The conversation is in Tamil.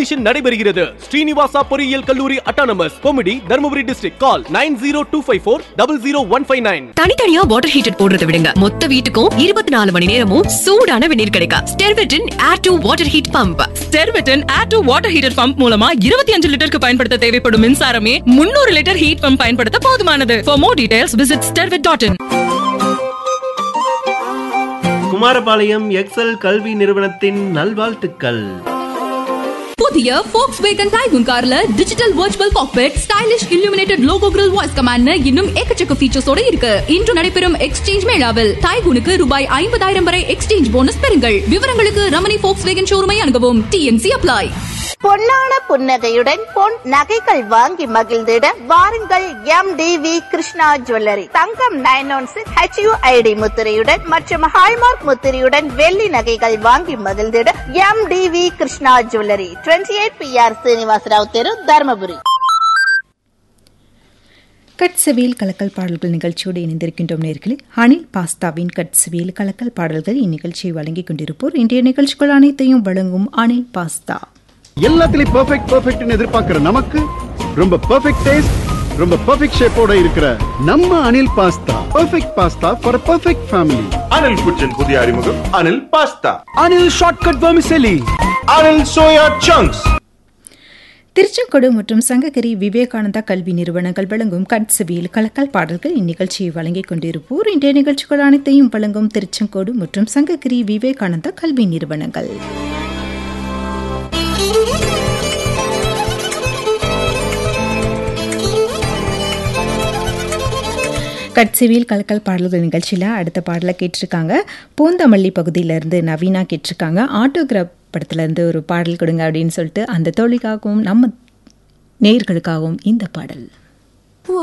அட்மிஷன் நடைபெறுகிறது ஸ்ரீனிவாசா பொறியியல் கல்லூரி autonomous committee Dharmapuri district call nine zero two five four double zero one five nine தனித்தனியா வாட்டர் ஹீட்டர் போடுறத விடுங்க மொத்த வீட்டுக்கும் இருபத்தி நாலு மணி நேரமும் சூடான வெந்நீர் கிடைக்கும் ஸ்டெர்வெட்டின் air to water heat pump ஸ்டெர்வெட்டன் air to water heater pump மூலமா இருபத்தி அஞ்சு லிட்டருக்கு பயன்படுத்த தேவைப்படும் மின்சாரமே முன்னூறு லிட்டர் ஹீட் பம்ப் பயன்படுத்த போதுமானது for more details visit Stervet dot in Kumarapalayam excel கல்வி நிறுவனத்தின் நல்வாழ்த்துக்கள் புதிய ஃபோக்ஸ் வேகன் டைகுன் கார்ல digital virtual cockpit stylish illuminated logo grill voice command இன்னும் எக்கச்சக்க ஃபீச்சர்ஸோட இருக்கு இன்று நடைபெறும் எக்ஸ்சேஞ்ச் மேளாவில் டைகுனுக்கு ரூபாய் ஐம்பதாயிரம் வரை எக்ஸ்சேஞ்ச் போனஸ் பெறுங்கள் விவரங்களுக்கு ரமணி ஃபோக்ஸ் வேகன் ஷோரூமை அணுகவும் டிஎன்சி அப்ளை பொன்னான புன்னகையுடன் பொன் நகைகள் வாங்கி மகிழ்ந்திட வாருங்கள் M T V Krishna jewellery தங்கம் நைன் ஒன் சிக்ஸ் ஹெச்யூஐடி முத்திரையுடன் மற்றும் ஹால்மார்க் முத்திரையுடன் வெள்ளி நகைகள் வாங்கி மகிழ்ந்திட M T V Krishna jewellery twenty eight P R Srinivasarao தெரு தர்மபுரி கட்சவியல் கலக்கல் பாடல்கள் நிகழ்ச்சியோடு இணைந்திருக்கின்றோம் நேர்களே அனில் பாஸ்தாவின் கட்சவியல் கலக்கல் பாடல்கள் இந்நிகழ்ச்சியை வழங்கிக் கொண்டிருப்போர் இன்றைய நிகழ்ச்சிகள் அனைத்தையும் வழங்கும் அனில் பாஸ்தா எல்லாத்துலயும் பெர்ஃபெக்ட் பெர்ஃபெக்ட்னு எதிர்பார்க்கிற நமக்கு ரொம்ப பெர்ஃபெக்ட் டேஸ்ட் ரொம்ப பெர்ஃபெக்ட் ஷேப்போட இருக்கிற நம்ம Anil pasta perfect pasta for perfect family Anil குச்சன் புதிய அறிமுகம் Anil pasta Anil shortcut vermicelli Anil soya chunks Tiruchengode மற்றும் சங்ககிரி விவேகானந்தா கல்வி நிறுவனங்கள் வழங்கும் கட்சவியல் கலக்கல் பாடல்கள் இந்நிகழ்ச்சியை வழங்கிக் கொண்டிருப்போர் இன்றைய நிகழ்ச்சிகள் அனைத்தையும் வழங்கும் திருச்செங்கோடு மற்றும் சங்ககிரி விவேகானந்தா கல்வி நிறுவனங்கள் கட்சிவியல் கலக்கல் பாடல்கள் நிகழ்ச்சியில் அடுத்த பாடலை கேட்டிருக்காங்க பூந்தமல்லி பகுதியிலேருந்து நவீனா கேட்டிருக்காங்க ஆட்டோகிராஃப் படத்துலேருந்து ஒரு பாடல் கொடுங்க அப்படின்னு சொல்லிட்டு அந்த தோழிக்காகவும் நம்ம நேயர்களுக்காகவும் இந்த பாடல்